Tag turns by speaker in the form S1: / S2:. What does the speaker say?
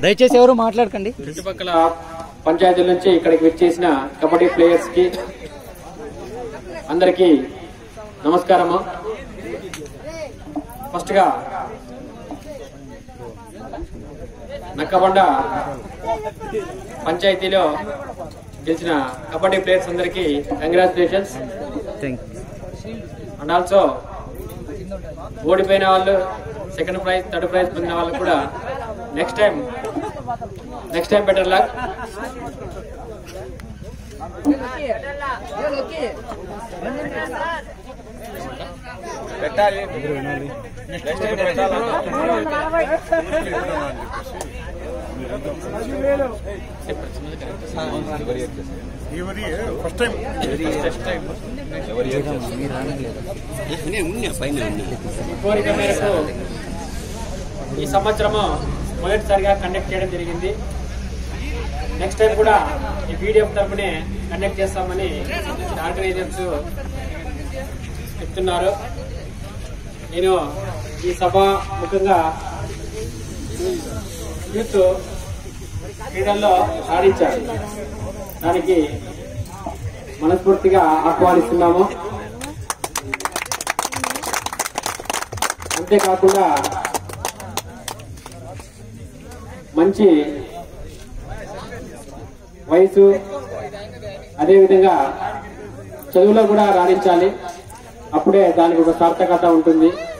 S1: దయచేసి ఎవరు మాట్లాడకండి
S2: చుట్టుపక్కల పంచాయతీల నుంచి ఇక్కడికి వచ్చేసిన కబడ్డీ ప్లేయర్స్ కి అందరికీ నమస్కారము ఫస్ట్ గా నక్కబండ పంచాయతీలో గెలిచిన కబడ్డీ ప్లేయర్స్ అందరికీ కంగ్రాచులేషన్స్ అండ్ ఆల్సో ఓడిపోయిన వాళ్ళు సెకండ్ ప్రైజ్ థర్డ్ ప్రైజ్ పొందిన వాళ్ళు కూడా next time next time better luck
S3: ఎవరి ఫస్ట్ టైం
S2: ఈ కోరిక మేరకు ఈ సంవత్సరము మొదటిసారిగా కండక్ట్ చేయడం జరిగింది నెక్స్ట్ టైం కూడా ఈ పీడిఎఫ్ తరపునే కండక్ట్ చేస్తామని ఆర్గనైజర్స్ చెప్తున్నారు నేను ఈ సభ ముఖ్యంగా యూత్ క్రీడల్లో సాధించాలి దానికి మనస్ఫూర్తిగా ఆహ్వానిస్తున్నాము అంతేకాకుండా మంచి వయసు అదేవిధంగా చదువులో కూడా రాణించాలి అప్పుడే దానికి ఒక సార్థకత ఉంటుంది